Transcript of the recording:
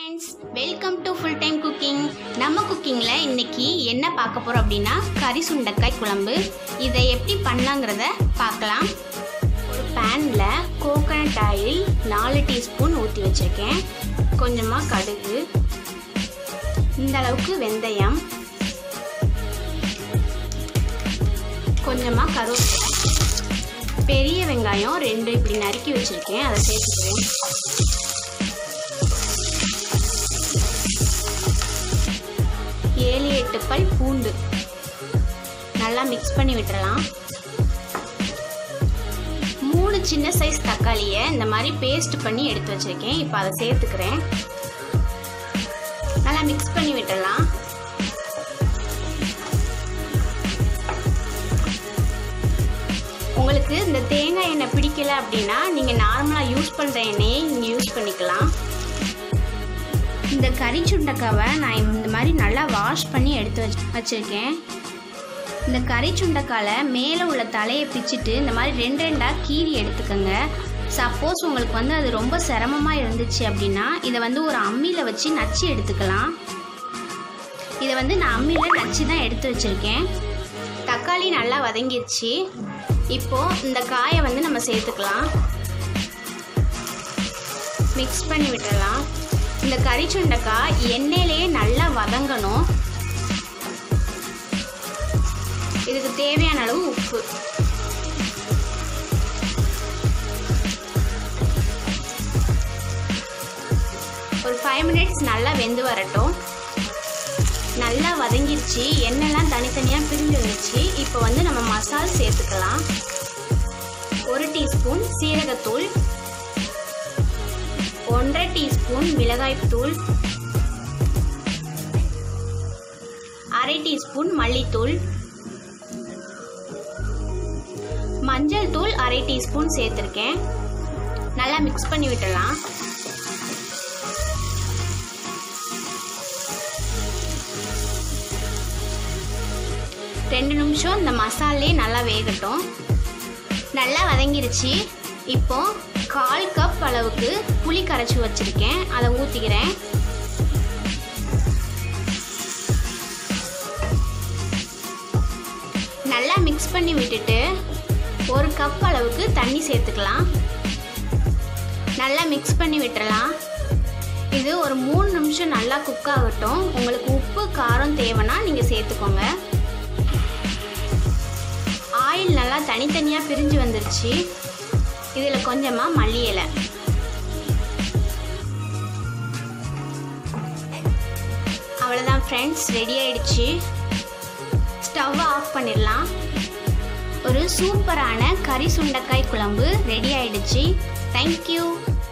friends welcome to full time cooking நம்ம குக்கிங்கில் இன்னைக்கு என்ன பார்க்க போகிறோம் அப்படின்னா கறி சுண்டைக்காய் குழம்பு இதை எப்படி பண்ணலாங்கிறத பார்க்கலாம் ஒரு பேனில் கோகனட் ஆயில் நாலு டீஸ்பூன் ஊற்றி வச்சுருக்கேன் கொஞ்சமாக கடுகு இந்த அளவுக்கு வெந்தயம் கொஞ்சமாக கருவேப்பிலை பெரிய வெங்காயம் ரெண்டு இப்படி நறுக்கி வச்சுருக்கேன் அதை சேர்த்துக்கிறேன் ஏழு எட்டு பல் பூண்டு நல்லா மிக்ஸ் பண்ணி விட்டுறலாம் மூணு சின்ன சைஸ் தக்காளியை இந்த மாதிரி பேஸ்ட் பண்ணி எடுத்து வச்சுருக்கேன் இப்போ அதை சேர்த்துக்கிறேன் நல்லா மிக்ஸ் பண்ணி விட்டுறலாம் உங்களுக்கு இந்த தேங்காய் எண்ணெய் பிடிக்கல அப்படின்னா நீங்கள் நார்மலாக யூஸ் பண்ணுற எண்ணெயை நீங்கள் யூஸ் பண்ணிக்கலாம் இந்த கறி சுண்டைக்காவை நான் இந்த மாதிரி நல்லா வாஷ் பண்ணி எடுத்து வச்சு வச்சுருக்கேன் இந்த கறி சுண்டைக்காலை மேலே உள்ள தலையை பிச்சுட்டு இந்த மாதிரி ரெண்டு ரெண்டாக கீறி எடுத்துக்கோங்க சப்போஸ் உங்களுக்கு வந்து அது ரொம்ப சிரமமாக இருந்துச்சு அப்படின்னா இதை வந்து ஒரு அம்மியில் வச்சு நச்சு எடுத்துக்கலாம் இதை வந்து நான் அம்மியில் நச்சு தான் எடுத்து வச்சுருக்கேன் தக்காளி நல்லா வதங்கிருச்சு இப்போது இந்த காயை வந்து நம்ம சேர்த்துக்கலாம் மிக்ஸ் பண்ணி விட்டுறலாம் இந்த கறி சுண்டைக்காய் எண்ணெயிலேயே நல்லா வதங்கணும் இதுக்கு தேவையான அளவு உப்பு ஒரு ஃபைவ் மினிட்ஸ் நல்லா வெந்து வரட்டும் நல்லா வதங்கிருச்சு எண்ணெய்லாம் தனித்தனியாக பிரிஞ்சு வந்துச்சு இப்போ வந்து நம்ம மசால் சேர்த்துக்கலாம் ஒரு டீஸ்பூன் சீரகத்தூள் ஒன்றரை டீஸ்பூன் மிளகாய்த்தூள் அரை டீஸ்பூன் மல்லித்தூள் மஞ்சள் தூள் அரை டீஸ்பூன் சேர்த்துருக்கேன் நல்லா மிக்ஸ் பண்ணி விட்டுடலாம் ரெண்டு நிமிஷம் இந்த மசாலே நல்லா வேகட்டும் நல்லா வதங்கிருச்சு இப்போ கால் கப் அளவுக்கு புளி கரைச்சி வச்சுருக்கேன் அதை ஊற்றிக்கிறேன் நல்லா மிக்ஸ் பண்ணி விட்டுட்டு ஒரு கப் அளவுக்கு தண்ணி சேர்த்துக்கலாம் நல்லா மிக்ஸ் பண்ணி விட்டுறலாம் இது ஒரு மூணு நிமிஷம் நல்லா குக் ஆகட்டும் உங்களுக்கு உப்பு காரம் தேவைன்னா நீங்கள் சேர்த்துக்கோங்க ஆயில் நல்லா தனித்தனியாக பிரிஞ்சு வந்துருச்சு இதில் கொஞ்சமாக மல்லி இலை அவ்வளோதான் ஃப்ரெண்ட்ஸ் ரெடி ஆயிடுச்சு ஸ்டவ் ஆஃப் பண்ணிடலாம் ஒரு சூப்பரான கறி சுண்டைக்காய் குழம்பு ரெடி ஆயிடுச்சு தேங்க்யூ